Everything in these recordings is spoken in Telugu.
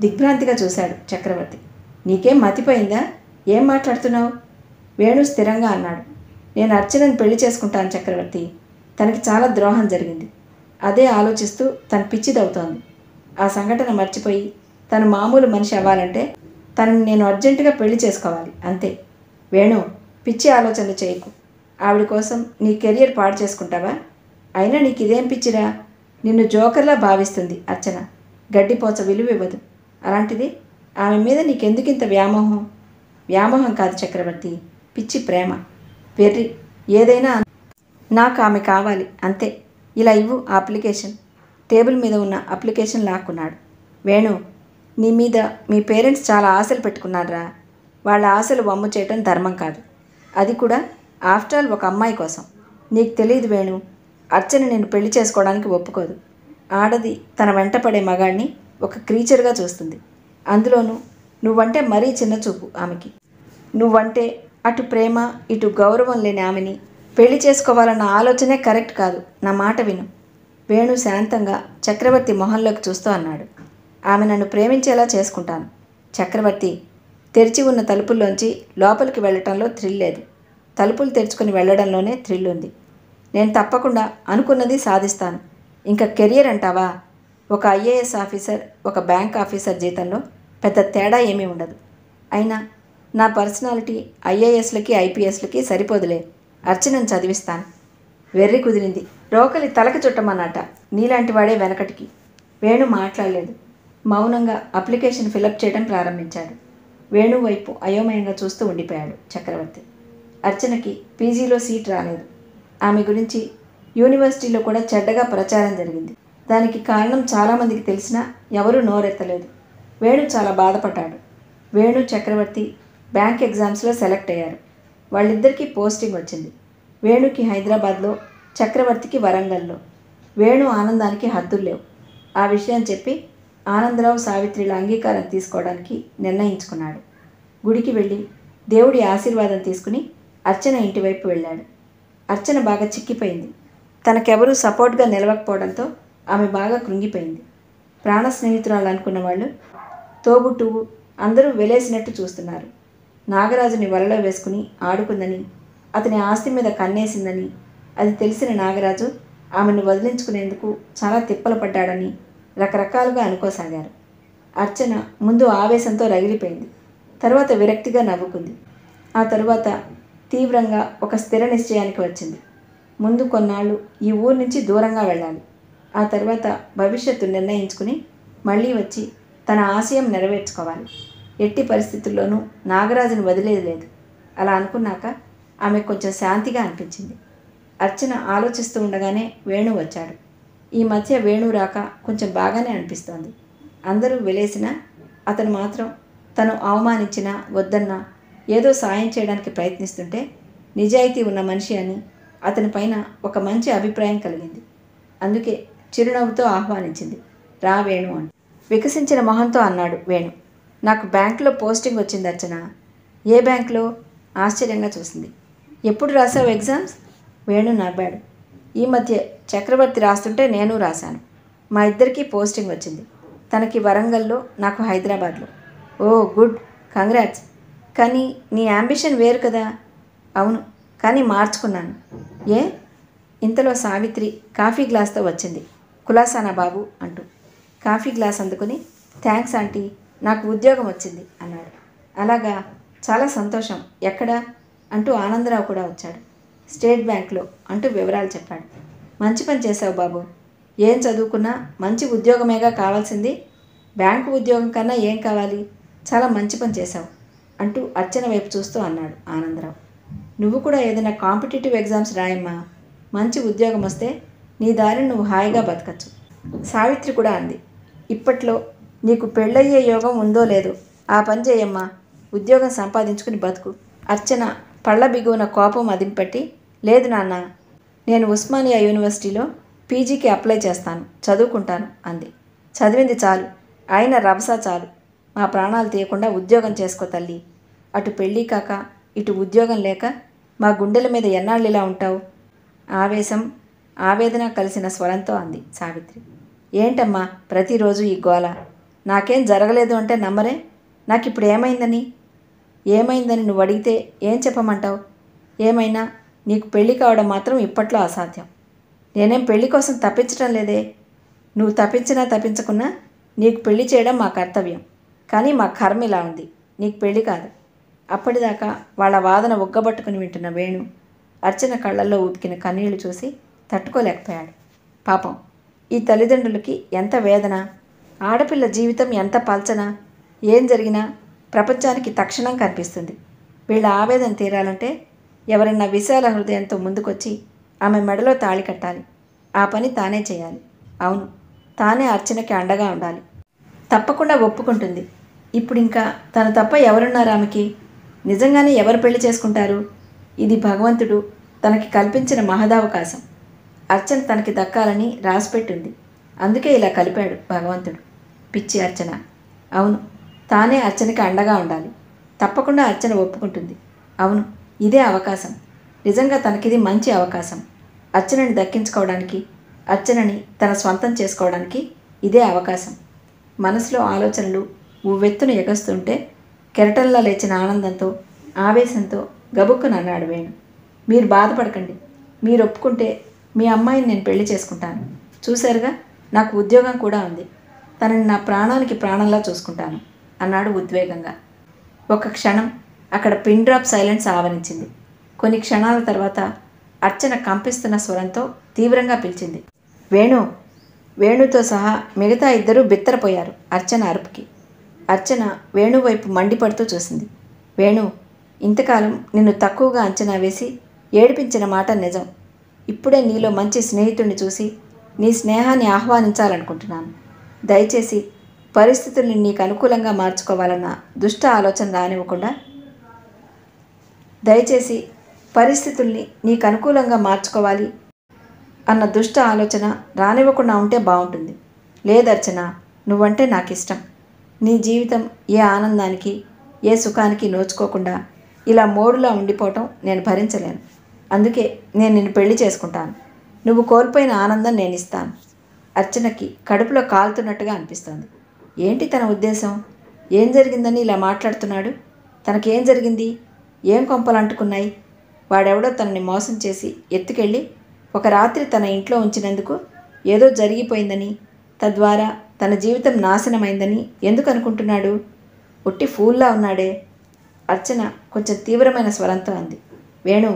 దిగ్భ్రాంతిగా చూశాడు చక్రవర్తి నీకేం మతిపోయిందా ఏం మాట్లాడుతున్నావు వేణు స్థిరంగా అన్నాడు నేను అర్చనని పెళ్లి చేసుకుంటాను చక్రవర్తి తనకి చాలా ద్రోహం జరిగింది అదే ఆలోచిస్తూ తను పిచ్చిదవుతోంది ఆ సంఘటన మర్చిపోయి తను మామూలు మనిషి అవ్వాలంటే తనని నేను అర్జెంటుగా పెళ్లి చేసుకోవాలి అంతే వేణు పిచ్చి ఆలోచనలు చేయకు ఆవిడ కోసం నీ కెరియర్ పాడు చేసుకుంటావా అయినా నీకు ఇదేం పిచ్చిరా నిన్ను జోకర్లా భావిస్తుంది అర్చన గడ్డిపోచ విలువ ఇవ్వదు అలాంటిది ఆమె మీద నీకెందుకింత వ్యామోహం వ్యామోహం కాదు చక్రవర్తి పిచ్చి ప్రేమ వెర్రి ఏదైనా నాకు ఆమె కావాలి అంతే ఇలా ఇవ్వు ఆ అప్లికేషన్ టేబుల్ మీద ఉన్న అప్లికేషన్ లాక్కున్నాడు వేణు నీ మీద మీ పేరెంట్స్ చాలా ఆశలు పెట్టుకున్నారా వాళ్ళ ఆశలు వమ్ము చేయటం ధర్మం కాదు అది కూడా ఆఫ్టర్ ఆల్ ఒక అమ్మాయి కోసం నీకు తెలియదు వేణు అర్చన నేను పెళ్లి చేసుకోవడానికి ఒప్పుకోదు ఆడది తన వెంట పడే మగాడిని ఒక క్రీచర్గా చూస్తుంది అందులోనూ నువ్వంటే మరీ చిన్న చూపు ఆమెకి నువ్వంటే అటు ప్రేమ ఇటు గౌరవం లేని ఆమెని పెళ్లి చేసుకోవాలన్న ఆలోచనే కరెక్ట్ కాదు నా మాట విను వేణు శాంతంగా చక్రవర్తి మొహంలోకి చూస్తూ అన్నాడు ఆమె నన్ను ప్రేమించేలా చేసుకుంటాను చక్రవర్తి తెరిచి ఉన్న తలుపుల్లోంచి లోపలికి వెళ్ళటంలో థ్రిల్ లేదు తలుపులు తెరుచుకొని వెళ్ళడంలోనే థ్రిల్ ఉంది నేను తప్పకుండా అనుకున్నది సాధిస్తాను ఇంకా కెరియర్ అంటావా ఒక ఐఏఎస్ ఆఫీసర్ ఒక బ్యాంక్ ఆఫీసర్ జీతంలో పెద్ద తేడా ఏమీ ఉండదు అయినా నా పర్సనాలిటీ ఐఏఎస్లకి ఐపీఎస్లకి సరిపోదులే అర్చనను చదివిస్తాను వెర్రి కుదిరింది రోకలి తలకి చుట్టమన్నట నీలాంటి వాడే వెనకటికి వేణు మాట్లాడలేదు మౌనంగా అప్లికేషన్ ఫిలప్ చేయడం ప్రారంభించాడు వేణు వైపు అయోమయంగా చూస్తూ ఉండిపోయాడు చక్రవర్తి అర్చనకి పీజీలో సీట్ రాలేదు ఆమె గురించి యూనివర్సిటీలో కూడా చెడ్డగా ప్రచారం జరిగింది దానికి కారణం చాలామందికి తెలిసినా ఎవరూ నోరెత్తలేదు వేణు చాలా బాధపడ్డాడు వేణు చక్రవర్తి బ్యాంక్ ఎగ్జామ్స్లో సెలెక్ట్ అయ్యారు వాళ్ళిద్దరికీ పోస్టింగ్ వచ్చింది వేణుకి హైదరాబాద్లో చక్రవర్తికి వరంగల్లో వేణు ఆనందానికి హద్దులు లేవు ఆ విషయం చెప్పి ఆనందరావు సావిత్రిల అంగీకారం తీసుకోవడానికి నిర్ణయించుకున్నాడు గుడికి వెళ్ళి దేవుడి ఆశీర్వాదం తీసుకుని అర్చన ఇంటివైపు వెళ్ళాడు అర్చన బాగా చిక్కిపోయింది తనకెవరూ సపోర్ట్గా నిలవకపోవడంతో ఆమె బాగా కృంగిపోయింది ప్రాణ స్నేహితురాలు అనుకున్న వాళ్ళు తోబుట్టువు అందరూ వెలేసినట్టు చూస్తున్నారు నాగరాజుని వలలో వేసుకుని ఆడుకుందని అతని ఆస్తి మీద కన్నేసిందని అది తెలిసిన నాగరాజు ఆమెను వదిలించుకునేందుకు చాలా తిప్పలు పడ్డాడని రకరకాలుగా అనుకోసాగారు అర్చన ముందు ఆవేశంతో రగిలిపోయింది తర్వాత విరక్తిగా నవ్వుకుంది ఆ తరువాత తీవ్రంగా ఒక స్థిర నిశ్చయానికి వచ్చింది ముందు కొన్నాళ్ళు ఈ ఊరు నుంచి దూరంగా వెళ్ళాలి ఆ తర్వాత భవిష్యత్తు నిర్ణయించుకుని మళ్ళీ వచ్చి తన ఆశయం నెరవేర్చుకోవాలి ఎట్టి పరిస్థితుల్లోనూ నాగరాజును వదిలేది లేదు అలా అనుకున్నాక ఆమె కొంచెం శాంతిగా అనిపించింది అర్చన ఆలోచిస్తూ ఉండగానే వేణు వచ్చాడు ఈ మధ్య వేణు రాక కొంచెం బాగానే అనిపిస్తోంది అందరూ వెలేసినా అతను మాత్రం తను అవమానించినా వద్దన్నా ఏదో సాయం చేయడానికి ప్రయత్నిస్తుంటే నిజాయితీ ఉన్న మనిషి అని అతని పైన ఒక మంచి అభిప్రాయం కలిగింది అందుకే చిరునవ్వుతో ఆహ్వానించింది రా వేణు అని వికసించిన మొహంతో అన్నాడు వేణు నాకు బ్యాంకులో పోస్టింగ్ వచ్చింది అర్చన ఏ బ్యాంకులో ఆశ్చర్యంగా చూసింది ఎప్పుడు రాసావు ఎగ్జామ్స్ వేణు నవ్వాడు ఈ మధ్య చక్రవర్తి రాస్తుంటే నేను రాశాను మా ఇద్దరికీ పోస్టింగ్ వచ్చింది తనకి వరంగల్లో నాకు హైదరాబాద్లో ఓ గుడ్ కంగ్రాట్స్ కానీ నీ అంబిషన్ వేరు కదా అవును కానీ మార్చుకున్నాను ఏ ఇంతలో సావిత్రి కాఫీ గ్లాస్తో వచ్చింది కులాసానా బాబు అంటూ కాఫీ గ్లాస్ అందుకుని థ్యాంక్స్ ఆంటీ నాకు ఉద్యోగం వచ్చింది అన్నాడు అలాగా చాలా సంతోషం ఎక్కడా అంటూ ఆనందరావు కూడా వచ్చాడు స్టేట్ బ్యాంక్లో అంటూ వివరాలు చెప్పాడు మంచి పని చేశావు బాబు ఏం చదువుకున్నా మంచి ఉద్యోగమేగా కావాల్సింది బ్యాంకు ఉద్యోగం కన్నా ఏం కావాలి చాలా మంచి పని చేశావు అంటూ అర్చన వైపు చూస్తూ అన్నాడు ఆనందరావు నువ్వు కూడా ఏదైనా కాంపిటేటివ్ ఎగ్జామ్స్ రాయమ్మా మంచి ఉద్యోగం వస్తే నీ దారిని నువ్వు హాయిగా బతకచ్చు సావిత్రి కూడా అంది ఇప్పట్లో నీకు పెళ్ళయ్యే యోగం ఉందో లేదో ఆ పని చేయమ్మా ఉద్యోగం సంపాదించుకుని బతుకు అర్చన పళ్ళ బిగువన కోపం అదింపట్టి లేదు నాన్న నేను ఉస్మానియా యూనివర్సిటీలో పీజీకి అప్లై చేస్తాను చదువుకుంటాను అంది చదివింది చాలు ఆయన రభస చాలు మా ప్రాణాలు తీయకుండా ఉద్యోగం చేసుకో తల్లి అటు పెళ్ళి కాక ఇటు ఉద్యోగం లేక మా గుండెల మీద ఎన్నాళ్ళు ఇలా ఉంటావు ఆవేశం ఆవేదన కలిసిన స్వరంతో అంది సావిత్రి ఏంటమ్మా ప్రతిరోజు ఈ గోల నాకేం జరగలేదు అంటే నమ్మరే నాకు ఇప్పుడు ఏమైందని ఏమైందని నువ్వు అడిగితే ఏం చెప్పమంటావు ఏమైనా నీకు పెళ్లి కావడం మాత్రం ఇప్పట్లో అసాధ్యం నేనేం పెళ్లి కోసం తప్పించడం లేదే నువ్వు తప్పించినా తప్పించకున్నా నీకు పెళ్లి చేయడం మా కర్తవ్యం కానీ మా కర్మ ఇలా ఉంది నీకు పెళ్లి కాదు అప్పటిదాకా వాళ్ళ వాదన ఒగ్గబట్టుకుని వింటున్న వేణు అర్చన కళ్ళల్లో ఉతికిన కన్నీళ్లు చూసి తట్టుకోలేకపోయాడు పాపం ఈ తల్లిదండ్రులకి ఎంత వేదన ఆడపిల్ల జీవితం ఎంత పల్చన ఏం జరిగినా ప్రపంచానికి తక్షణం కనిపిస్తుంది వీళ్ళ ఆవేదన తీరాలంటే ఎవరన్నా విశాల హృదయంతో ముందుకొచ్చి ఆమె మెడలో తాళి కట్టాలి ఆ పని తానే చేయాలి అవును తానే అర్చనకి అండగా ఉండాలి తప్పకుండా ఒప్పుకుంటుంది ఇప్పుడు ఇంకా తను తప్ప ఎవరున్నారు ఆమెకి నిజంగానే ఎవరు పెళ్లి చేసుకుంటారు ఇది భగవంతుడు తనకి కల్పించిన మహదావకాశం అర్చన తనకి దక్కాలని రాసిపెట్టింది అందుకే ఇలా కలిపాడు భగవంతుడు పిచ్చి అర్చన అవును తానే అర్చనకి అండగా ఉండాలి తప్పకుండా అర్చన ఒప్పుకుంటుంది అవును ఇదే అవకాశం నిజంగా తనకిది మంచి అవకాశం అర్చనని దక్కించుకోవడానికి అర్చనని తన స్వంతం చేసుకోవడానికి ఇదే అవకాశం మనసులో ఆలోచనలు ఉవ్వెత్తున ఎగస్తుంటే కెరటంలా లేచిన ఆనందంతో ఆవేశంతో గబుక్కున అన్నాడు వేణు మీరు బాధపడకండి మీరు ఒప్పుకుంటే మీ అమ్మాయిని నేను పెళ్లి చేసుకుంటాను చూశారుగా నాకు ఉద్యోగం కూడా ఉంది తనని నా ప్రాణానికి ప్రాణంలా చూసుకుంటాను అన్నాడు ఉద్వేగంగా ఒక క్షణం అక్కడ పిన్ డ్రాప్ సైలెన్స్ ఆవరించింది కొన్ని క్షణాల తర్వాత అర్చన కంపిస్తున్న స్వరంతో తీవ్రంగా పిలిచింది వేణు వేణుతో సహా మిగతా ఇద్దరూ బిత్తరపోయారు అర్చన అరుపుకి అర్చన వేణు వైపు మండిపడుతూ చూసింది వేణు ఇంతకాలం నిన్ను తక్కువగా అంచనా వేసి ఏడిపించిన మాట నిజం ఇప్పుడే నీలో మంచి స్నేహితుడిని చూసి నీ స్నేహాన్ని ఆహ్వానించాలనుకుంటున్నాను దయచేసి పరిస్థితుల్ని నీకు అనుకూలంగా మార్చుకోవాలన్న దుష్ట ఆలోచన రానివ్వకుండా దయచేసి పరిస్థితుల్ని నీకు అనుకూలంగా మార్చుకోవాలి అన్న దుష్ట ఆలోచన రానివ్వకుండా ఉంటే బాగుంటుంది లేదర్చన నువ్వంటే నాకు ఇష్టం నీ జీవితం ఏ ఆనందానికి ఏ సుఖానికి నోచుకోకుండా ఇలా మోడులా ఉండిపోవటం నేను భరించలేను అందుకే నేను నిన్ను పెళ్లి చేసుకుంటాను నువ్వు కోల్పోయిన ఆనందం నేను ఇస్తాను అర్చనకి కడుపులో కాలుతున్నట్టుగా అనిపిస్తోంది ఏంటి తన ఉద్దేశం ఏం జరిగిందని ఇలా మాట్లాడుతున్నాడు తనకేం జరిగింది ఏం కొంపలు అంటుకున్నాయి వాడెవడో తనని మోసం చేసి ఎత్తుకెళ్ళి ఒక రాత్రి తన ఇంట్లో ఉంచినందుకు ఏదో జరిగిపోయిందని తద్వారా తన జీవితం నాశనమైందని ఎందుకు అనుకుంటున్నాడు ఒట్టి ఫూల్లా ఉన్నాడే అర్చన కొంచెం తీవ్రమైన స్వరంతో అంది వేణు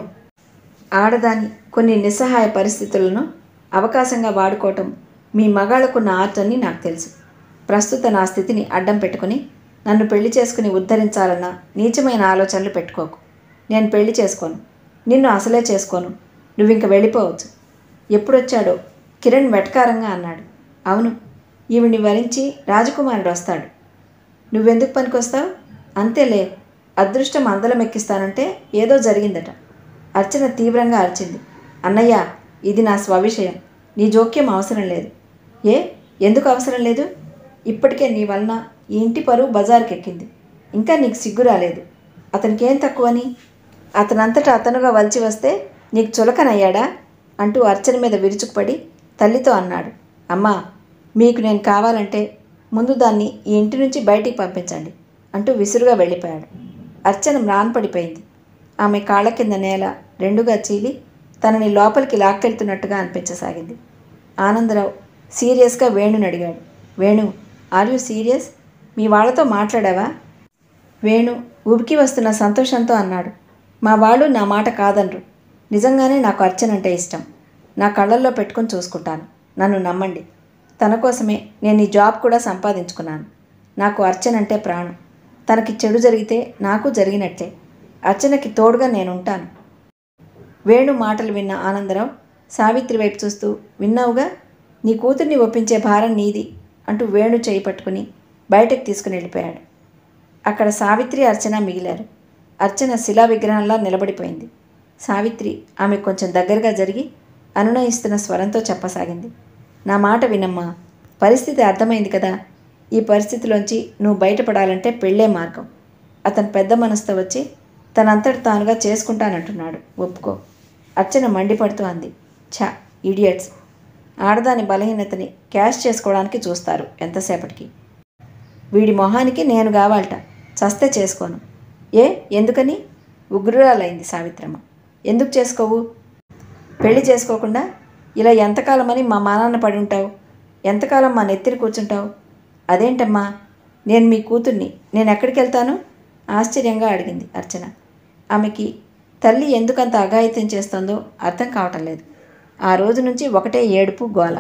ఆడదాని కొన్ని నిస్సహాయ పరిస్థితులను అవకాశంగా వాడుకోవటం మీ మగాళ్ళకున్న ఆర్ట్ అని నాకు తెలుసు ప్రస్తుత నా స్థితిని అడ్డం పెట్టుకుని నన్ను పెళ్లి చేసుకుని ఉద్ధరించాలన్న నీచమైన ఆలోచనలు పెట్టుకోకు నేను పెళ్లి చేసుకోను నిన్ను అసలే చేసుకోను నువ్వు ఇంక వెళ్ళిపోవచ్చు ఎప్పుడొచ్చాడో కిరణ్ వెటకారంగా అన్నాడు అవును ఈవిని వరించి రాజకుమారుడు వస్తాడు నువ్వెందుకు పనికొస్తావు అంతేలే అదృష్టం అందలం ఎక్కిస్తానంటే ఏదో జరిగిందట అర్చన తీవ్రంగా అరిచింది అన్నయ్య ఇది నా స్వవిషయం నీ జోక్యం అవసరం లేదు ఏ ఎందుకు అవసరం లేదు ఇప్పటికే నీ వలన ఈ ఇంటి పరువు బజార్కి ఎక్కింది ఇంకా నీకు సిగ్గు రాలేదు అతనికి ఏం తక్కువని అతనంతటా అతనుగా వలిచి వస్తే నీకు చులకనయ్యాడా అంటూ అర్చన మీద విరుచుకుపడి తల్లితో అన్నాడు అమ్మా మీకు నేను కావాలంటే ముందు దాన్ని ఈ ఇంటి నుంచి బయటికి పంపించండి అంటూ విసురుగా వెళ్ళిపోయాడు అర్చన మ్రాన్పడిపోయింది ఆమె కాళ్ళ కింద నేల రెండుగా చీలి తనని లోపలికి లాక్కెళ్తున్నట్టుగా అనిపించసాగింది ఆనందరావు సీరియస్గా వేణుని అడిగాడు వేణు ఆర్ యూ సీరియస్ మీ వాళ్ళతో మాట్లాడావా వేణు ఉబికి వస్తున్న సంతోషంతో అన్నాడు మా వాళ్ళు నా మాట కాదనరు నిజంగానే నాకు అర్చన అంటే ఇష్టం నా కళ్ళల్లో పెట్టుకొని చూసుకుంటాను నన్ను నమ్మండి తన కోసమే నేను ఈ జాబ్ కూడా సంపాదించుకున్నాను నాకు అర్చన అంటే ప్రాణం తనకి చెడు జరిగితే నాకు జరిగినట్లే అర్చనకి తోడుగా నేను ఉంటాను వేణు మాటలు విన్న ఆనందరావు సావిత్రి వైపు చూస్తూ విన్నావుగా నీ కూతుర్ని ఒప్పించే భారం నీది అంటూ వేణు చేయి పట్టుకుని బయటకు తీసుకుని వెళ్ళిపోయాడు అక్కడ సావిత్రి అర్చన మిగిలారు అర్చన శిలా విగ్రహంలా నిలబడిపోయింది సావిత్రి ఆమె కొంచెం దగ్గరగా జరిగి అనునయిస్తున్న స్వరంతో చెప్పసాగింది నా మాట వినమ్మా పరిస్థితి అర్థమైంది కదా ఈ పరిస్థితిలోంచి నువ్వు బయటపడాలంటే పెళ్ళే మార్గం అతను పెద్ద మనసుతో వచ్చి తనంతటి తానుగా చేసుకుంటానంటున్నాడు ఒప్పుకో అర్చన మండిపడుతూ అంది ఛా ఇడియట్స్ ఆడదాని బలహీనతని క్యాష్ చేసుకోవడానికి చూస్తారు ఎంతసేపటికి వీడి మొహానికి నేను కావాలట చస్తే చేసుకోను ఏ ఎందుకని ఉగ్రురాలైంది సావిత్రమ్మ ఎందుకు చేసుకోవు పెళ్లి చేసుకోకుండా ఇలా ఎంతకాలమని మా మానాన్న పడి ఉంటావు ఎంతకాలం మా నెత్తిని కూర్చుంటావు అదేంటమ్మా నేను మీ కూతుర్ని నేను ఎక్కడికి వెళ్తాను ఆశ్చర్యంగా అడిగింది అర్చన ఆమెకి తల్లి ఎందుకంత అఘాయిత్యం చేస్తుందో అర్థం కావటం లేదు ఆ రోజు నుంచి ఒకటే ఏడుపు గోల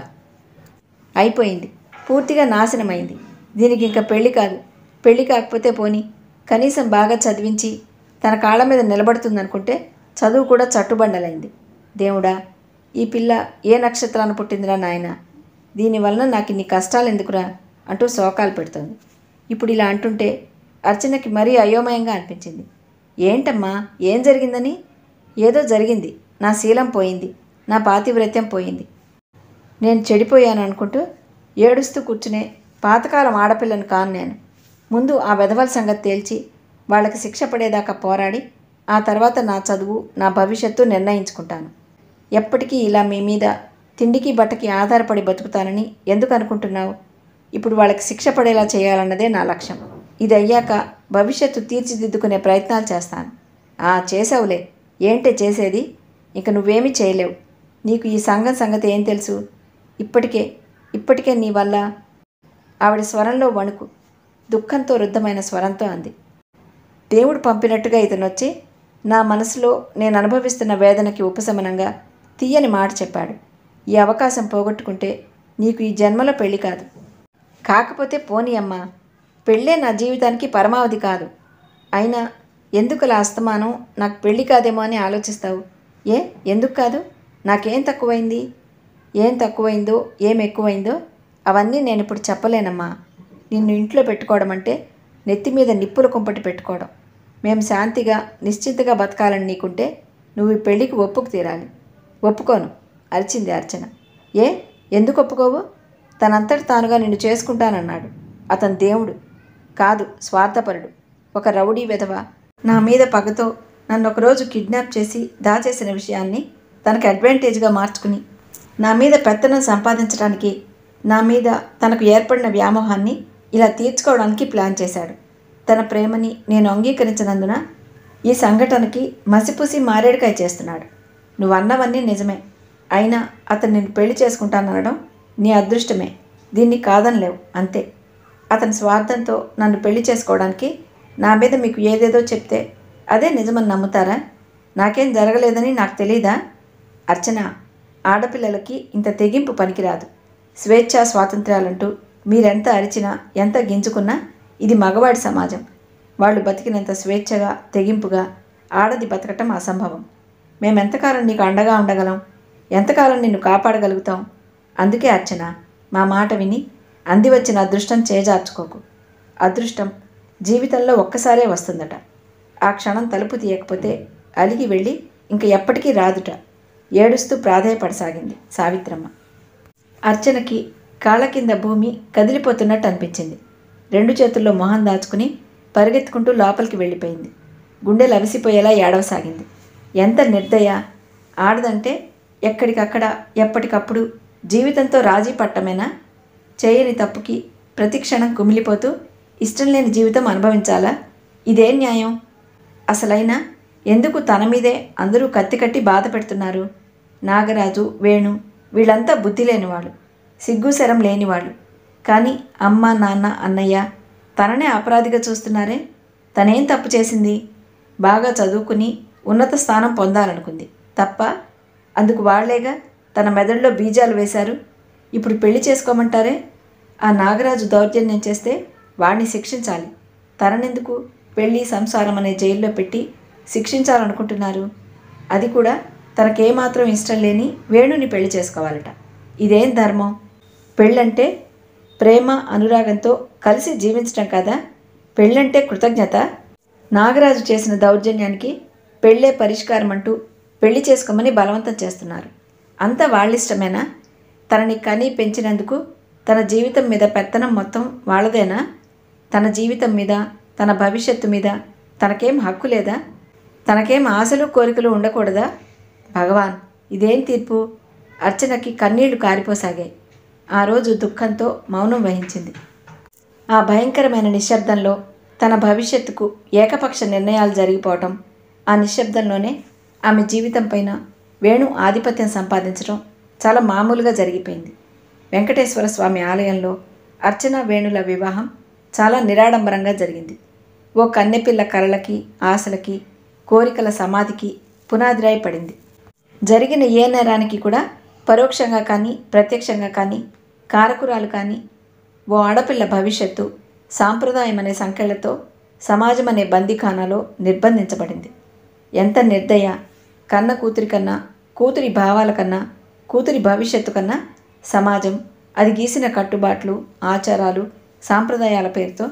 అయిపోయింది పూర్తిగా నాశనమైంది దీనికి ఇంకా పెళ్లి కాదు పెళ్లి కాకపోతే పోని కనీసం బాగా చదివించి తన కాళ్ళ మీద నిలబడుతుందనుకుంటే చదువు కూడా చట్టుబండలైంది దేవుడా ఈ పిల్ల ఏ నక్షత్రాన పుట్టిందిరా నాయన దీనివలన నాకు ఇన్ని కష్టాలు ఎందుకురా అంటూ శోకాలు పెడుతోంది ఇప్పుడు ఇలా అంటుంటే అర్చనకి మరీ అయోమయంగా అనిపించింది ఏంటమ్మా ఏం జరిగిందని ఏదో జరిగింది నా శీలం పోయింది నా పాతివ్రత్యం పోయింది నేను చెడిపోయాను అనుకుంటూ ఏడుస్తూ కూర్చునే పాతకాలం ఆడపిల్లను కాను నేను ముందు ఆ వెధవల సంగతి తేల్చి వాళ్ళకి శిక్ష పడేదాకా పోరాడి ఆ తర్వాత నా చదువు నా భవిష్యత్తు నిర్ణయించుకుంటాను ఎప్పటికీ ఇలా మీ మీద తిండికి బట్టకి ఆధారపడి బతుకుతానని ఎందుకు అనుకుంటున్నావు ఇప్పుడు వాళ్ళకి శిక్ష పడేలా చేయాలన్నదే నా లక్ష్యం ఇది అయ్యాక భవిష్యత్తు తీర్చిదిద్దుకునే ప్రయత్నాలు చేస్తాను ఆ చేసావులే ఏంటే చేసేది ఇక నువ్వేమీ చేయలేవు నీకు ఈ సంఘం సంగతి ఏం తెలుసు ఇప్పటికే ఇప్పటికే నీ వల్ల ఆవిడ స్వరంలో వణుకు దుఃఖంతో రుద్ధమైన స్వరంతో అంది దేవుడు పంపినట్టుగా ఇతను వచ్చి నా మనసులో నేను అనుభవిస్తున్న వేదనకి ఉపశమనంగా తీయని మాట చెప్పాడు ఈ అవకాశం పోగొట్టుకుంటే నీకు ఈ జన్మలో పెళ్లి కాదు కాకపోతే పోనీ అమ్మా పెళ్ళే నా జీవితానికి పరమావధి కాదు అయినా ఎందుకులా అస్తమానం నాకు పెళ్ళి కాదేమో అని ఆలోచిస్తావు ఏ ఎందుకు కాదు నాకేం తక్కువైంది ఏం తక్కువైందో ఏం ఎక్కువైందో అవన్నీ నేను ఇప్పుడు చెప్పలేనమ్మా నిన్ను ఇంట్లో పెట్టుకోవడం అంటే నెత్తి మీద నిప్పుల కుంపటి పెట్టుకోవడం మేము శాంతిగా నిశ్చింతగా బతకాలని నీకుంటే నువ్వు ఈ పెళ్ళికి ఒప్పుకు తీరాలి ఒప్పుకోను అరిచింది అర్చన ఏ ఎందుకు ఒప్పుకోవు తనంతటి తానుగా నిన్ను చేసుకుంటానన్నాడు అతను దేవుడు కాదు స్వార్థపరుడు ఒక రౌడీ విధవ నా మీద పగతో నన్ను ఒకరోజు కిడ్నాప్ చేసి దాచేసిన విషయాన్ని తనకు అడ్వాంటేజ్గా మార్చుకుని నా మీద పెత్తనం సంపాదించడానికి నా మీద తనకు ఏర్పడిన వ్యామోహాన్ని ఇలా తీర్చుకోవడానికి ప్లాన్ చేశాడు తన ప్రేమని నేను అంగీకరించినందున ఈ సంఘటనకి మసిపూసి మారేడుకాయ చేస్తున్నాడు నువ్వు అన్నవన్నీ నిజమే అయినా అతను నేను పెళ్లి చేసుకుంటాననడం నీ అదృష్టమే దీన్ని కాదనలేవు అంతే అతని స్వార్థంతో నన్ను పెళ్లి చేసుకోవడానికి నా మీద మీకు ఏదేదో చెప్తే అదే నిజమని నమ్ముతారా నాకేం జరగలేదని నాకు తెలీదా అర్చన ఆడపిల్లలకి ఇంత తెగింపు పనికిరాదు స్వేచ్ఛ స్వాతంత్ర్యాలంటూ మీరెంత అరిచినా ఎంత గింజుకున్నా ఇది మగవాడి సమాజం వాళ్ళు బతికినంత స్వేచ్ఛగా తెగింపుగా ఆడది బతకటం అసంభవం మేమెంతకాలం నీకు అండగా ఉండగలం ఎంతకాలం నిన్ను కాపాడగలుగుతాం అందుకే అర్చన మా మాట విని అంది వచ్చిన అదృష్టం చేజార్చుకోకు అదృష్టం జీవితంలో ఒక్కసారే వస్తుందట ఆ క్షణం తలుపు తీయకపోతే అలిగి వెళ్ళి ఇంక ఎప్పటికీ రాదుట ఏడుస్తూ ప్రాధేయపడసాగింది సావిత్రమ్మ అర్చనకి కాళ్ళ కింద భూమి కదిలిపోతున్నట్టు అనిపించింది రెండు చేతుల్లో మొహం దాచుకుని పరిగెత్తుకుంటూ లోపలికి వెళ్ళిపోయింది గుండెలు అవిసిపోయేలా ఏడవసాగింది ఎంత నిర్దయ ఆడదంటే ఎక్కడికక్కడ ఎప్పటికప్పుడు జీవితంతో రాజీ పట్టమేనా చేయని తప్పుకి ప్రతి క్షణం కుమిలిపోతూ ఇష్టం లేని జీవితం అనుభవించాలా ఇదే న్యాయం అసలైనా ఎందుకు తన మీదే అందరూ కత్తి కట్టి బాధ పెడుతున్నారు నాగరాజు వేణు వీళ్ళంతా బుద్ధి లేనివాళ్ళు సిగ్గు శరం లేనివాళ్ళు కానీ అమ్మ నాన్న అన్నయ్య తననే అపరాధిగా చూస్తున్నారే తనేం తప్పు చేసింది బాగా చదువుకుని ఉన్నత స్థానం పొందాలనుకుంది తప్ప అందుకు వాళ్లేగా తన మెదడులో బీజాలు వేశారు ఇప్పుడు పెళ్లి చేసుకోమంటారే ఆ నాగరాజు దౌర్జన్యం చేస్తే వాడిని శిక్షించాలి తననెందుకు పెళ్ళి సంసారం అనే జైల్లో పెట్టి శిక్షించాలనుకుంటున్నారు అది కూడా తనకేమాత్రం ఇష్టం లేని వేణుని పెళ్లి చేసుకోవాలట ఇదేం ధర్మం పెళ్ళంటే ప్రేమ అనురాగంతో కలిసి జీవించటం కదా పెళ్ళంటే కృతజ్ఞత నాగరాజు చేసిన దౌర్జన్యానికి పెళ్ళే పరిష్కారం అంటూ పెళ్లి చేసుకోమని బలవంతం చేస్తున్నారు అంతా వాళ్ళిష్టమేనా తనని కని పెంచినందుకు తన జీవితం మీద పెత్తనం మొత్తం వాళ్ళదేనా తన జీవితం మీద తన భవిష్యత్తు మీద తనకేం హక్కు లేదా తనకేం ఆశలు కోరికలు ఉండకూడదా భగవాన్ ఇదేం తీర్పు అర్చనకి కన్నీళ్లు కారిపోసాగాయి ఆ రోజు దుఃఖంతో మౌనం వహించింది ఆ భయంకరమైన నిశ్శబ్దంలో తన భవిష్యత్తుకు ఏకపక్ష నిర్ణయాలు జరిగిపోవటం ఆ నిశ్శబ్దంలోనే ఆమె జీవితం పైన వేణు ఆధిపత్యం సంపాదించడం చాలా మామూలుగా జరిగిపోయింది వెంకటేశ్వర స్వామి ఆలయంలో అర్చన వేణుల వివాహం చాలా నిరాడంబరంగా జరిగింది ఓ కన్నెపిల్ల కలలకి ఆశలకి కోరికల సమాధికి పునాదిరాయి పడింది జరిగిన ఏ నేరానికి కూడా పరోక్షంగా కానీ ప్రత్యక్షంగా కానీ కారకురాలు కానీ ఓ ఆడపిల్ల భవిష్యత్తు సాంప్రదాయం అనే సంఖ్యలతో సమాజం అనే బందీఖానాలో నిర్బంధించబడింది ఎంత నిర్దయ కన్న కూతురి కన్నా కూతురి భావాల కన్నా కూతురి భవిష్యత్తు కన్నా సమాజం అది గీసిన కట్టుబాట్లు ఆచారాలు సాంప్రదాయాల పేరుతో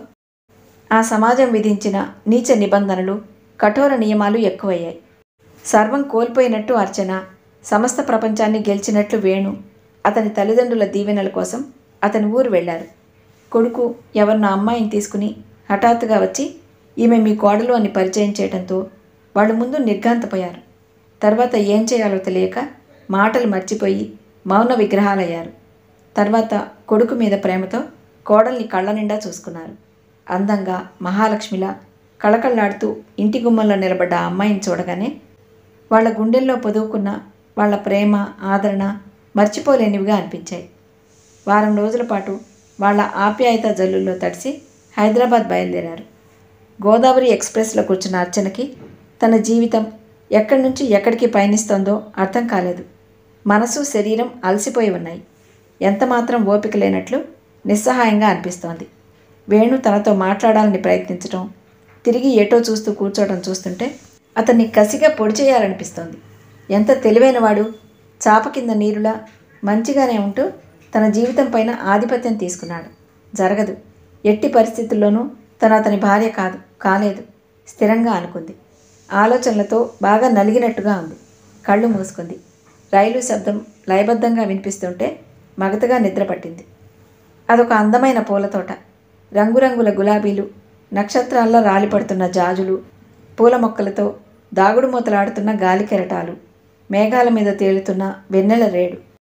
ఆ సమాజం విధించిన నీచ నిబంధనలు కఠోర నియమాలు ఎక్కువయ్యాయి సర్వం కోల్పోయినట్టు అర్చన సమస్త ప్రపంచాన్ని గెలిచినట్లు వేణు అతని తల్లిదండ్రుల దీవెనల కోసం అతని ఊరు వెళ్ళారు కొడుకు ఎవరిన అమ్మాయిని తీసుకుని హఠాత్తుగా వచ్చి ఈమె మీ కోడలు అని పరిచయం చేయడంతో వాళ్ళు ముందు నిర్ఘాంతపోయారు తర్వాత ఏం చేయాలో తెలియక మాటలు మర్చిపోయి మౌన విగ్రహాలయ్యారు తర్వాత కొడుకు మీద ప్రేమతో కోడల్ని కళ్ళ నిండా చూసుకున్నారు అందంగా మహాలక్ష్మిలా కళకళలాడుతూ ఇంటి గుమ్మంలో నిలబడ్డ ఆ అమ్మాయిని చూడగానే వాళ్ళ గుండెల్లో పొదువుకున్న వాళ్ళ ప్రేమ ఆదరణ మర్చిపోలేనివిగా అనిపించాయి వారం రోజుల పాటు వాళ్ళ ఆప్యాయత జల్లుల్లో తడిసి హైదరాబాద్ బయలుదేరారు గోదావరి ఎక్స్ప్రెస్లో కూర్చున్న అర్చనకి తన జీవితం ఎక్కడి నుంచి ఎక్కడికి పయనిస్తోందో అర్థం కాలేదు మనసు శరీరం అలసిపోయి ఉన్నాయి ఎంతమాత్రం ఓపిక లేనట్లు నిస్సహాయంగా అనిపిస్తోంది వేణు తనతో మాట్లాడాలని ప్రయత్నించడం తిరిగి ఏటో చూస్తూ కూర్చోవడం చూస్తుంటే అతన్ని కసిగా పొడి చేయాలనిపిస్తోంది ఎంత తెలివైనవాడు చాప కింద నీరులా మంచిగానే ఉంటూ తన జీవితం పైన ఆధిపత్యం తీసుకున్నాడు జరగదు ఎట్టి పరిస్థితుల్లోనూ తను అతని భార్య కాదు కాలేదు స్థిరంగా అనుకుంది ఆలోచనలతో బాగా నలిగినట్టుగా ఉంది కళ్ళు మూసుకుంది రైలు శబ్దం లయబద్ధంగా వినిపిస్తుంటే మగతగా నిద్రపట్టింది అదొక అందమైన పూలతోట రంగురంగుల గులాబీలు నక్షత్రాల్లో రాలిపడుతున్న జాజులు పూల మొక్కలతో దాగుడు మూతలాడుతున్న గాలి కెరటాలు మేఘాల మీద తేలుతున్న వెన్నెల రేడు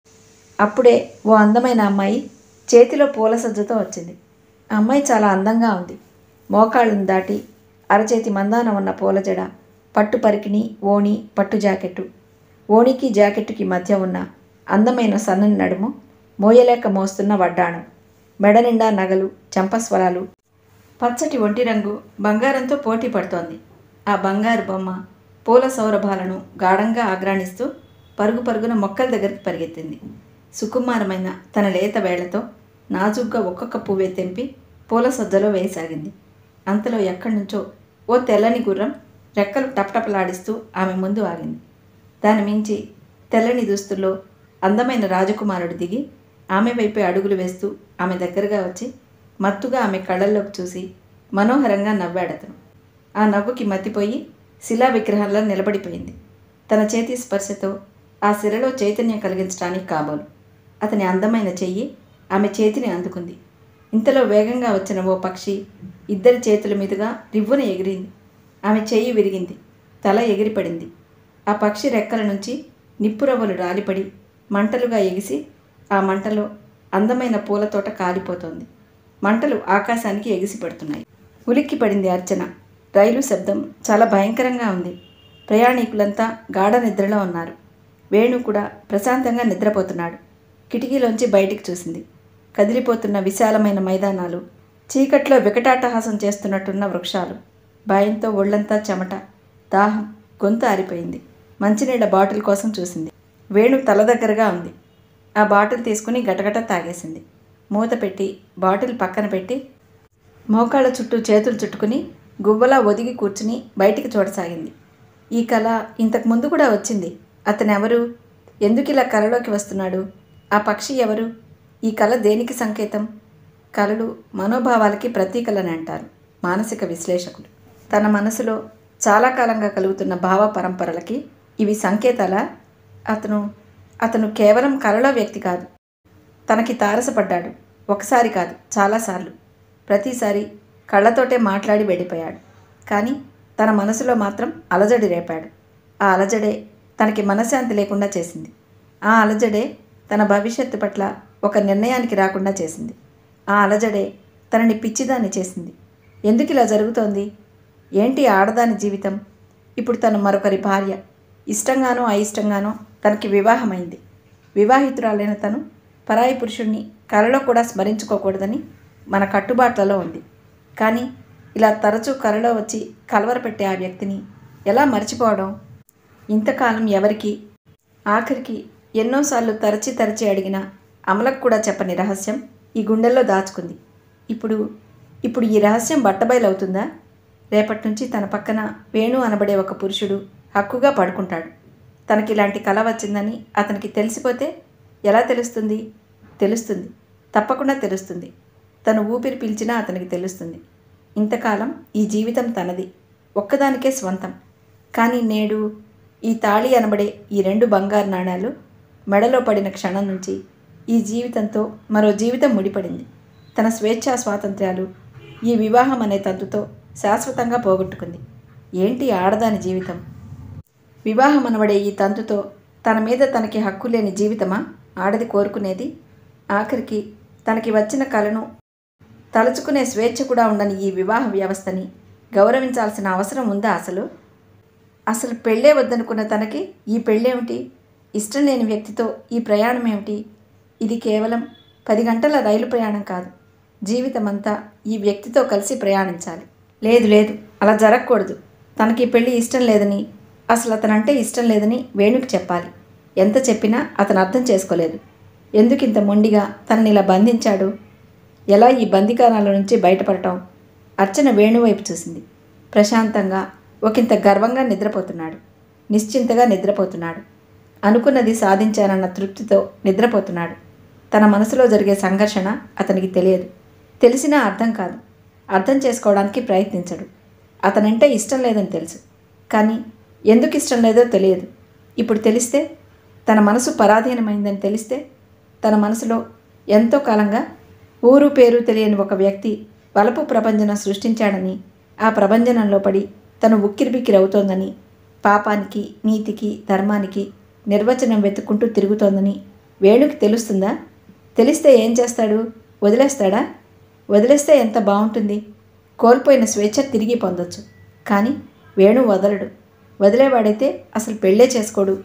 అప్పుడే ఓ అందమైన అమ్మాయి చేతిలో పూల సజ్జతో వచ్చింది ఆ అమ్మాయి చాలా అందంగా ఉంది మోకాళ్ళను దాటి అరచేతి మందాన ఉన్న పూల జడ పట్టు పరికిణి ఓణి పట్టు జాకెట్టు ఓణికి జాకెట్టుకి మధ్య ఉన్న అందమైన సన్నని నడుము మోయలేక మోస్తున్న వడ్డాణం మెడ నిండా నగలు చంపస్వరాలు పచ్చటి ఒంటి రంగు బంగారంతో పోటీ పడుతోంది ఆ బంగారు బొమ్మ పూల సౌరభాలను గాఢంగా ఆగ్రాణిస్తూ పరుగు పరుగున మొక్కల దగ్గరికి పరిగెత్తింది సుకుమారమైన తన లేత వేళ్లతో నాజుగ్గా ఒక్కొక్క పువ్వే తెంపి పూల సజ్జలో వేయసాగింది అంతలో ఎక్కడి నుంచో ఓ తెల్లని గుర్రం రెక్కలు టపటపలాడిస్తూ ఆమె ముందు ఆగింది దాని మించి తెల్లని దుస్తుల్లో అందమైన రాజకుమారుడు దిగి ఆమె వైపే అడుగులు వేస్తూ ఆమె దగ్గరగా వచ్చి మత్తుగా ఆమె కళ్ళల్లోకి చూసి మనోహరంగా నవ్వాడతను ఆ నవ్వుకి మతిపోయి శిలా విగ్రహంలో నిలబడిపోయింది తన చేతి స్పర్శతో ఆ శిలలో చైతన్యం కలిగించడానికి కాబోలు అతని అందమైన చెయ్యి ఆమె చేతిని అందుకుంది ఇంతలో వేగంగా వచ్చిన ఓ పక్షి ఇద్దరి చేతుల మీదుగా రివ్వున ఎగిరింది ఆమె చెయ్యి విరిగింది తల ఎగిరిపడింది ఆ పక్షి రెక్కల నుంచి నిప్పురవ్వలు రాలిపడి మంటలుగా ఎగిసి ఆ మంటలో అందమైన పూలతోట కాలిపోతోంది మంటలు ఆకాశానికి ఎగిసి పడుతున్నాయి ఉలిక్కి పడింది అర్చన రైలు శబ్దం చాలా భయంకరంగా ఉంది ప్రయాణికులంతా గాఢ నిద్రలో ఉన్నారు వేణు కూడా ప్రశాంతంగా నిద్రపోతున్నాడు కిటికీలోంచి బయటికి చూసింది కదిలిపోతున్న విశాలమైన మైదానాలు చీకట్లో వికటాటహాసం చేస్తున్నట్టున్న వృక్షాలు భయంతో ఒళ్ళంతా చెమట దాహం గొంతు ఆరిపోయింది మంచినీళ్ళ బాటిల్ కోసం చూసింది వేణు తల దగ్గరగా ఉంది ఆ బాటిల్ తీసుకుని గటగట తాగేసింది మూత పెట్టి బాటిల్ పక్కన పెట్టి మోకాళ్ళ చుట్టూ చేతులు చుట్టుకుని గువ్వలా ఒదిగి కూర్చుని బయటికి చూడసాగింది ఈ కళ ఇంతకు ముందు కూడా వచ్చింది అతనెవరు ఎందుకు ఇలా కలలోకి వస్తున్నాడు ఆ పక్షి ఎవరు ఈ కళ దేనికి సంకేతం కళలు మనోభావాలకి ప్రతీకలని అంటారు మానసిక విశ్లేషకులు తన మనసులో చాలా కాలంగా కలుగుతున్న భావ పరంపరలకి ఇవి సంకేతాలా అతను అతను కేవలం కళలో వ్యక్తి కాదు తనకి తారసపడ్డాడు ఒకసారి కాదు చాలాసార్లు ప్రతిసారి కళ్ళతోటే మాట్లాడి వెళ్ళిపోయాడు కానీ తన మనసులో మాత్రం అలజడి రేపాడు ఆ అలజడే తనకి మనశ్శాంతి లేకుండా చేసింది ఆ అలజడే తన భవిష్యత్తు పట్ల ఒక నిర్ణయానికి రాకుండా చేసింది ఆ అలజడే తనని పిచ్చిదాన్ని చేసింది ఎందుకు ఇలా జరుగుతోంది ఏంటి ఆడదాని జీవితం ఇప్పుడు తను మరొకరి భార్య ఇష్టంగానో అయిష్టంగానో తనకి వివాహమైంది వివాహితురాలైన తను పరాయి పురుషుణ్ణి కలలో కూడా స్మరించుకోకూడదని మన కట్టుబాట్లలో ఉంది కానీ ఇలా తరచూ కలలో వచ్చి కలవరపెట్టే ఆ వ్యక్తిని ఎలా మర్చిపోవడం ఇంతకాలం ఎవరికి ఆఖరికి ఎన్నోసార్లు తరచి తరచి అడిగిన అమలకు కూడా చెప్పని రహస్యం ఈ గుండెల్లో దాచుకుంది ఇప్పుడు ఇప్పుడు ఈ రహస్యం బట్టబయలవుతుందా రేపటి నుంచి తన పక్కన వేణు అనబడే ఒక పురుషుడు హక్కుగా పడుకుంటాడు తనకి ఇలాంటి కళ వచ్చిందని అతనికి తెలిసిపోతే ఎలా తెలుస్తుంది తెలుస్తుంది తప్పకుండా తెలుస్తుంది తను ఊపిరి పీల్చినా అతనికి తెలుస్తుంది ఇంతకాలం ఈ జీవితం తనది ఒక్కదానికే స్వంతం కానీ నేడు ఈ తాళి అనబడే ఈ రెండు బంగారు నాణాలు మెడలో పడిన క్షణం నుంచి ఈ జీవితంతో మరో జీవితం ముడిపడింది తన స్వేచ్ఛా స్వాతంత్ర్యాలు ఈ వివాహం అనే తంతుతో శాశ్వతంగా పోగొట్టుకుంది ఏంటి ఆడదాని జీవితం వివాహం అనబడే ఈ తంతుతో తన మీద తనకి హక్కు లేని జీవితమా ఆడది కోరుకునేది ఆఖరికి తనకి వచ్చిన కలను తలుచుకునే స్వేచ్ఛ కూడా ఉండని ఈ వివాహ వ్యవస్థని గౌరవించాల్సిన అవసరం ఉందా అసలు అసలు పెళ్ళే వద్దనుకున్న తనకి ఈ పెళ్ళేమిటి ఇష్టం లేని వ్యక్తితో ఈ ప్రయాణం ఏమిటి ఇది కేవలం పది గంటల రైలు ప్రయాణం కాదు జీవితమంతా ఈ వ్యక్తితో కలిసి ప్రయాణించాలి లేదు లేదు అలా జరగకూడదు తనకి ఈ పెళ్ళి ఇష్టం లేదని అసలు అతనంటే ఇష్టం లేదని వేణుకి చెప్పాలి ఎంత చెప్పినా అతను అర్థం చేసుకోలేదు ఎందుకు ఇంత మొండిగా తనని ఇలా బంధించాడు ఎలా ఈ బందికానాల నుంచి బయటపడటం అర్చన వేణువైపు చూసింది ప్రశాంతంగా ఒకంత గర్వంగా నిద్రపోతున్నాడు నిశ్చింతగా నిద్రపోతున్నాడు అనుకున్నది సాధించానన్న తృప్తితో నిద్రపోతున్నాడు తన మనసులో జరిగే సంఘర్షణ అతనికి తెలియదు తెలిసినా అర్థం కాదు అర్థం చేసుకోవడానికి ప్రయత్నించడు అతనంటే ఇష్టం లేదని తెలుసు కానీ ఎందుకు ఇష్టం లేదో తెలియదు ఇప్పుడు తెలిస్తే తన మనసు పరాధీనమైందని తెలిస్తే తన మనసులో ఎంతో కాలంగా ఊరు పేరు తెలియని ఒక వ్యక్తి వలపు ప్రపంచనం సృష్టించాడని ఆ ప్రభంజనంలో పడి తను ఉక్కిరిబిక్కిరవుతోందని పాపానికి నీతికి ధర్మానికి నిర్వచనం వెతుక్కుంటూ తిరుగుతోందని వేణుకి తెలుస్తుందా తెలిస్తే ఏం చేస్తాడు వదిలేస్తాడా వదిలేస్తే ఎంత బాగుంటుంది కోల్పోయిన స్వేచ్ఛ తిరిగి పొందొచ్చు కానీ వేణు వదలడు వదిలేవాడైతే అసలు పెళ్ళే చేసుకోడు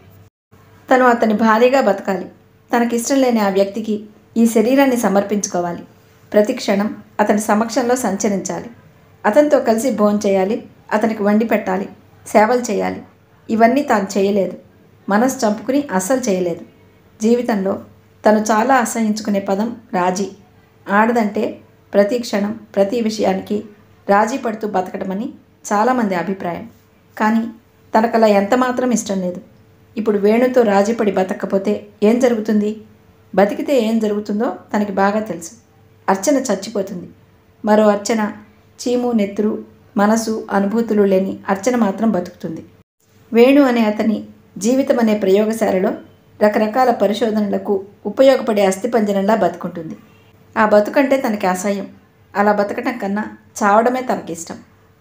తను అతని భార్యగా బతకాలి తనకిష్టం లేని ఆ వ్యక్తికి ఈ శరీరాన్ని సమర్పించుకోవాలి ప్రతి క్షణం అతని సమక్షంలో సంచరించాలి అతనితో కలిసి భోంచేయాలి అతనికి వండి పెట్టాలి సేవలు చేయాలి ఇవన్నీ తాను చేయలేదు మనసు చంపుకుని అస్సలు చేయలేదు జీవితంలో తను చాలా అసహించుకునే పదం రాజీ ఆడదంటే ప్రతి క్షణం ప్రతి విషయానికి రాజీ పడుతూ బతకడమని చాలామంది అభిప్రాయం కానీ తనకలా ఎంతమాత్రం ఇష్టం లేదు ఇప్పుడు వేణుతో రాజీపడి బతకపోతే ఏం జరుగుతుంది బతికితే ఏం జరుగుతుందో తనకి బాగా తెలుసు అర్చన చచ్చిపోతుంది మరో అర్చన చీము నెత్తురు మనసు అనుభూతులు లేని అర్చన మాత్రం బతుకుతుంది వేణు అనే అతని జీవితం అనే ప్రయోగశాలలో రకరకాల పరిశోధనలకు ఉపయోగపడే అస్థిపంజరంలా బతుకుంటుంది ఆ బతుకంటే తనకి అసహ్యం అలా బతకటం కన్నా చావడమే తనకిష్టం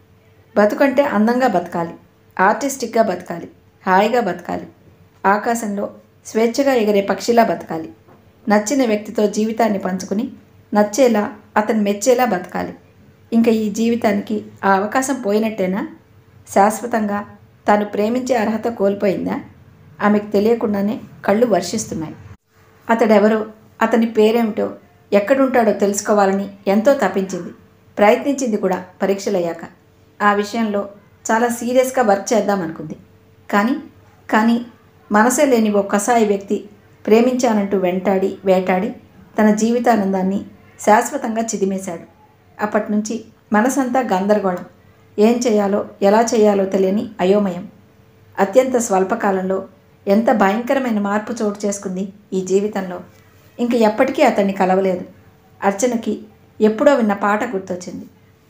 బతుకంటే అందంగా బతకాలి ఆర్టిస్టిక్గా బతకాలి హాయిగా బతకాలి ఆకాశంలో స్వేచ్ఛగా ఎగిరే పక్షిలా బతకాలి నచ్చిన వ్యక్తితో జీవితాన్ని పంచుకుని నచ్చేలా అతను మెచ్చేలా బతకాలి ఇంకా ఈ జీవితానికి ఆ అవకాశం పోయినట్టేనా శాశ్వతంగా తాను ప్రేమించే అర్హత కోల్పోయిందా ఆమెకు తెలియకుండానే కళ్ళు వర్షిస్తున్నాయి అతడెవరో అతని పేరేమిటో ఎక్కడుంటాడో తెలుసుకోవాలని ఎంతో తప్పించింది ప్రయత్నించింది కూడా పరీక్షలయ్యాక ఆ విషయంలో చాలా సీరియస్గా వర్క్ చేద్దామనుకుంది కానీ కానీ మనసే లేని ఓ కసాయి వ్యక్తి ప్రేమించానంటూ వెంటాడి వేటాడి తన జీవితానందాన్ని శాశ్వతంగా చిదిమేశాడు అప్పటి నుంచి మనసంతా గందరగోళం ఏం చేయాలో ఎలా చేయాలో తెలియని అయోమయం అత్యంత స్వల్పకాలంలో ఎంత భయంకరమైన మార్పు చోటు చేసుకుంది ఈ జీవితంలో ఇంక ఎప్పటికీ అతన్ని కలవలేదు అర్చనకి ఎప్పుడో విన్న పాట గుర్తొచ్చింది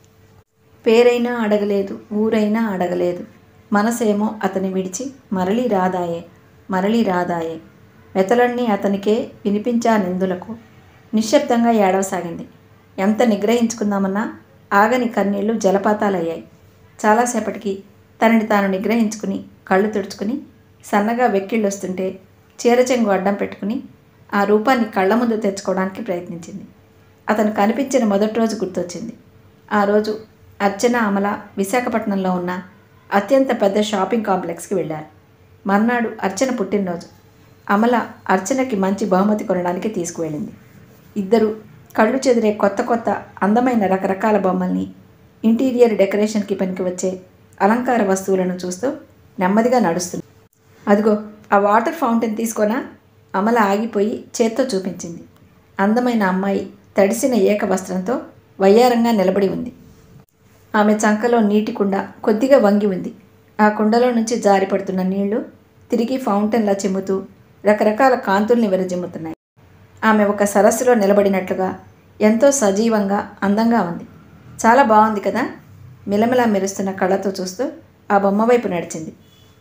పేరైనా అడగలేదు ఊరైనా అడగలేదు మనసేమో అతని విడిచి మరలి రాదాయే మరలి రాదాయే వెతలన్నీ అతనికే వినిపించా నిందులకు నిశ్శబ్దంగా ఏడవసాగింది ఎంత నిగ్రహించుకుందామన్నా ఆగని కన్నీళ్లు జలపాతాలయ్యాయి చాలాసేపటికి తనని తాను నిగ్రహించుకుని కళ్ళు తుడుచుకుని సన్నగా వెక్కిళ్ళొస్తుంటే చీరచెంగు అడ్డం పెట్టుకుని ఆ రూపాన్ని కళ్ళ ముందు తెచ్చుకోవడానికి ప్రయత్నించింది అతను కనిపించిన మొదటి రోజు గుర్తొచ్చింది ఆ రోజు అర్చన అమల విశాఖపట్నంలో ఉన్న అత్యంత పెద్ద షాపింగ్ కాంప్లెక్స్కి వెళ్ళారు మర్నాడు అర్చన పుట్టినరోజు అమల అర్చనకి మంచి బహుమతి కొనడానికి తీసుకువెళ్ళింది ఇద్దరు కళ్ళు చెదిరే కొత్త కొత్త అందమైన రకరకాల బొమ్మల్ని ఇంటీరియర్ డెకరేషన్కి పనికి వచ్చే అలంకార వస్తువులను చూస్తూ నెమ్మదిగా నడుస్తుంది అదిగో ఆ వాటర్ ఫౌంటైన్ తీసుకొనా అమల ఆగిపోయి చేత్తో చూపించింది అందమైన అమ్మాయి తడిసిన ఏక వస్త్రంతో వయ్యారంగా నిలబడి ఉంది ఆమె చంకలో నీటి కుండ కొద్దిగా వంగి ఉంది ఆ కుండలో నుంచి జారిపడుతున్న నీళ్లు తిరిగి ఫౌంటైన్లా చిమ్ముతూ రకరకాల కాంతుల్ని విరజిమ్ముతున్నాయి ఆమె ఒక సరస్సులో నిలబడినట్లుగా ఎంతో సజీవంగా అందంగా ఉంది చాలా బాగుంది కదా మిలమిలా మెరుస్తున్న కళ్ళతో చూస్తూ ఆ బొమ్మ వైపు నడిచింది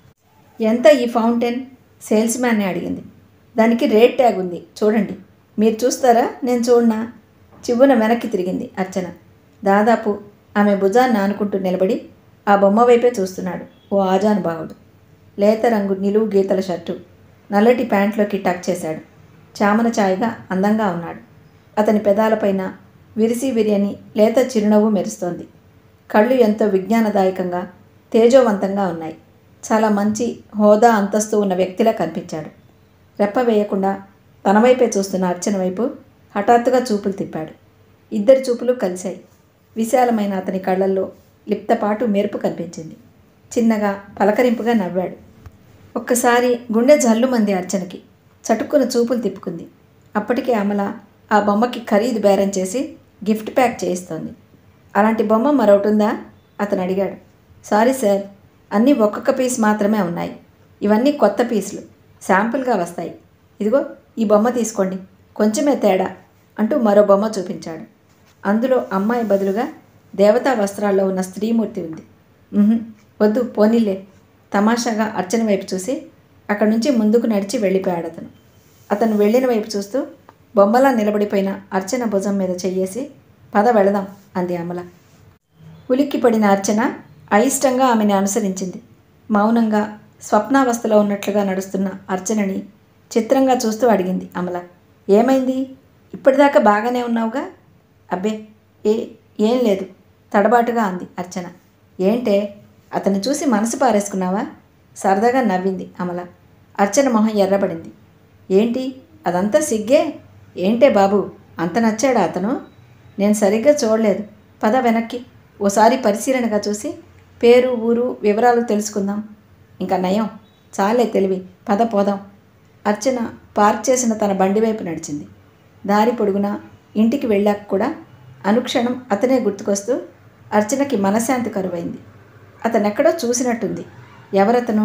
ఎంత ఈ ఫౌంటైన్ సేల్స్ మ్యాన్ని అడిగింది దానికి రేట్ ట్యాగ్ ఉంది చూడండి మీరు చూస్తారా నేను చూడనా చివ్వున వెనక్కి తిరిగింది అర్చన దాదాపు ఆమె భుజాన్ని ఆనుకుంటూ నిలబడి ఆ బొమ్మ వైపే చూస్తున్నాడు ఓ ఆజానుభావుడు లేత రంగు నిలువు గీతల షర్టు నల్లటి ప్యాంట్లోకి టక్ చేశాడు చామన ఛాయగా అందంగా ఉన్నాడు అతని పెదాలపైన విరిసి విరియని లేత చిరునవ్వు మెరుస్తోంది కళ్ళు ఎంతో విజ్ఞానదాయకంగా తేజోవంతంగా ఉన్నాయి చాలా మంచి హోదా అంతస్తు ఉన్న వ్యక్తిలా కనిపించాడు రెప్ప వేయకుండా తన వైపే చూస్తున్న అర్చన వైపు హఠాత్తుగా చూపులు తిప్పాడు ఇద్దరి చూపులు కలిశాయి విశాలమైన అతని కళ్ళల్లో లిప్తపాటు మెరుపు కనిపించింది చిన్నగా పలకరింపుగా నవ్వాడు ఒక్కసారి గుండె జల్లుమంది అర్చనకి చటుక్కున చూపులు తిప్పుకుంది అప్పటికే అమల ఆ బొమ్మకి ఖరీదు బేరం చేసి గిఫ్ట్ ప్యాక్ చేయిస్తోంది అలాంటి బొమ్మ మరొకటి ఉందా అతను అడిగాడు సారీ సార్ అన్నీ ఒక్కొక్క పీస్ మాత్రమే ఉన్నాయి ఇవన్నీ కొత్త పీసులు శాంపుల్గా వస్తాయి ఇదిగో ఈ బొమ్మ తీసుకోండి కొంచెమే తేడా అంటూ మరో బొమ్మ చూపించాడు అందులో అమ్మాయి బదులుగా దేవతా వస్త్రాల్లో ఉన్న స్త్రీమూర్తి ఉంది "ఉహుం, వద్దు పోనీలే తమాషాగా అర్చన వైపు చూసి అక్కడి నుంచి ముందుకు నడిచి వెళ్ళిపోయాడు అతను అతను వెళ్ళిన వైపు చూస్తూ బొమ్మలా నిలబడిపోయిన అర్చన భుజం మీద చెయ్యేసి పద వెళదాం అంది అమల ఉలిక్కిపడిన అర్చన అయిష్టంగా ఆమెని అనుసరించింది మౌనంగా స్వప్నావస్థలో ఉన్నట్లుగా నడుస్తున్న అర్చనని చిత్రంగా చూస్తూ అడిగింది అమల ఏమైంది ఇప్పటిదాకా బాగానే ఉన్నావుగా అబ్బే ఏ ఏం లేదు తడబాటుగా అంది అర్చన ఏంటే అతన్ని చూసి మనసు పారేసుకున్నావా సరదాగా నవ్వింది అమల అర్చన మొహం ఎర్రబడింది ఏంటి అదంతా సిగ్గే ఏంటే బాబు అంత నచ్చాడా అతను నేను సరిగ్గా చూడలేదు పద వెనక్కి ఓసారి పరిశీలనగా చూసి పేరు ఊరు వివరాలు తెలుసుకుందాం ఇంకా నయం చాలే తెలివి పద పోదాం అర్చన పార్క్ చేసిన తన బండి వైపు నడిచింది దారి పొడుగునా ఇంటికి వెళ్ళాక కూడా అనుక్షణం అతనే గుర్తుకొస్తూ అర్చనకి మనశ్శాంతి కరువైంది అతనెక్కడో చూసినట్టుంది ఎవరతను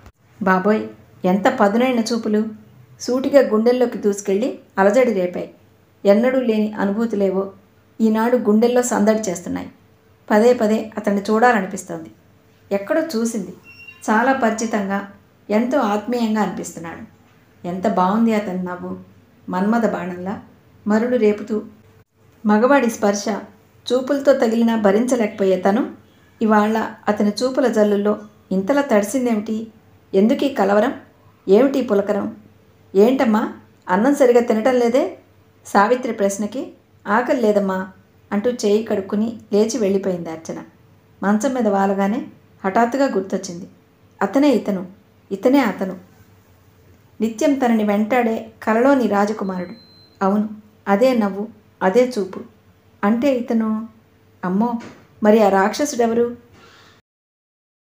బాబోయ్ ఎంత పదునైన చూపులు సూటిగా గుండెల్లోకి దూసుకెళ్ళి అలజడి రేపాయి ఎన్నడూ లేని అనుభూతులేవో ఈనాడు గుండెల్లో సందడి చేస్తున్నాయి పదే పదే అతన్ని చూడాలనిపిస్తోంది ఎక్కడో చూసింది చాలా పరిచితంగా ఎంతో ఆత్మీయంగా అనిపిస్తున్నాడు ఎంత బాగుంది అతని నవ్వు మన్మథ బాణంలా మరుడు రేపుతూ మగవాడి స్పర్శ చూపులతో తగిలినా భరించలేకపోయే తను ఇవాళ అతని చూపుల జల్లుల్లో ఇంతలా తడిసిందేమిటి ఎందుకీ కలవరం ఏమిటి పులకరం ఏంటమ్మా అన్నం సరిగా తినటం లేదే సావిత్రి ప్రశ్నకి ఆకలి లేదమ్మా అంటూ చేయి కడుక్కుని లేచి వెళ్ళిపోయింది అర్చన మంచం మీద వాలగానే హఠాత్తుగా గుర్తొచ్చింది అతనే ఇతను ఇతనే అతను నిత్యం తనని వెంటాడే కలలోని రాజకుమారుడు అవును అదే నవ్వు అదే చూపు అంటే ఇతను అమ్మో మరి ఆ రాక్షసుడెవరు